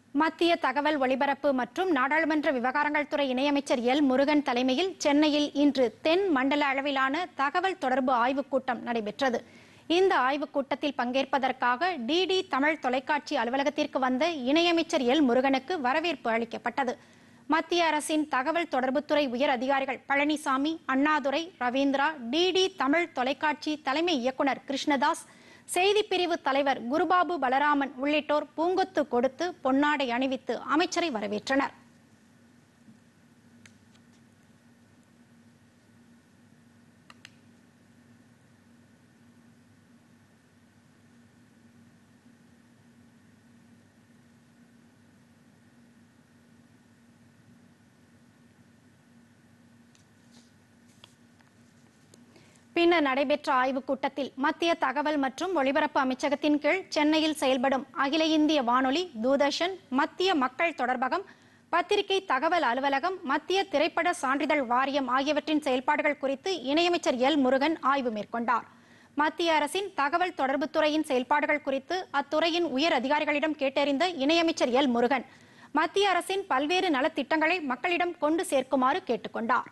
மத்திய தகவல் ஒலிபரப்பு மற்றும் நாடாளுமன்ற விவகாரங்கள் துறை இணையமைச்சர் எல் முருகன் தலைமையில் சென்னையில் இன்று தென் மண்டல அளவிலான தகவல் தொடர்பு ஆய்வுக் கூட்டம் நடைபெற்றது இந்த ஆய்வுக் கூட்டத்தில் பங்கேற்பதற்காக டிடி தமிழ் தொலைக்காட்சி அலுவலகத்திற்கு வந்த இணையமைச்சர் எல் முருகனுக்கு வரவேற்பு அளிக்கப்பட்டது மத்திய அரசின் தகவல் தொடர்புத்துறை உயர் அதிகாரிகள் பழனிசாமி அண்ணாதுரை ரவீந்திரா டிடி தமிழ் தொலைக்காட்சி தலைமை இயக்குனர் கிருஷ்ணதாஸ் செய்திப் பிரிவு தலைவர் குருபாபு பலராமன் உள்ளிட்டோர் பூங்கொத்து கொடுத்து பொன்னாடை அணிவித்து அமைச்சரை வரவேற்றனர் பின்னர் நடைபெற்ற ஆய்வுக் கூட்டத்தில் மத்திய தகவல் மற்றும் ஒலிபரப்பு அமைச்சகத்தின் கீழ் சென்னையில் செயல்படும் அகில இந்திய வானொலி தூர்தர்ஷன் மத்திய மக்கள் தொடர்பகம் பத்திரிகை தகவல் அலுவலகம் மத்திய திரைப்பட சான்றிதழ் வாரியம் ஆகியவற்றின் செயல்பாடுகள் குறித்து இணையமைச்சர் எல் முருகன் ஆய்வு மேற்கொண்டார் மத்திய அரசின் தகவல் தொடர்புத்துறையின் செயல்பாடுகள் குறித்து அத்துறையின் உயர் அதிகாரிகளிடம் கேட்டறிந்த இணையமைச்சர் எல் முருகன் மத்திய அரசின் பல்வேறு நலத்திட்டங்களை மக்களிடம் கொண்டு சேர்க்குமாறு கேட்டுக்கொண்டார்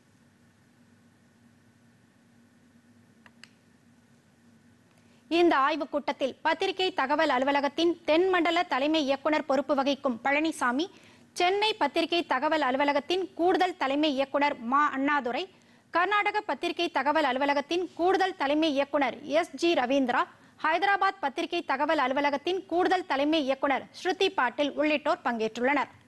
இந்த ஆய்வுக் கூட்டத்தில் பத்திரிகை தகவல் அலுவலகத்தின் தென்மண்டல தலைமை இயக்குனர் பொறுப்பு வகிக்கும் பழனிசாமி சென்னை பத்திரிகை தகவல் அலுவலகத்தின் கூடுதல் தலைமை இயக்குனர் மா அண்ணாதுரை கர்நாடக பத்திரிகை தகவல் அலுவலகத்தின் கூடுதல் தலைமை இயக்குனர் எஸ் ஜி ரவீந்திரா ஹைதராபாத் பத்திரிகை தகவல் அலுவலகத்தின் கூடுதல் தலைமை இயக்குனர் ஸ்ருதி பாட்டில் உள்ளிட்டோர் பங்கேற்றுள்ளனர்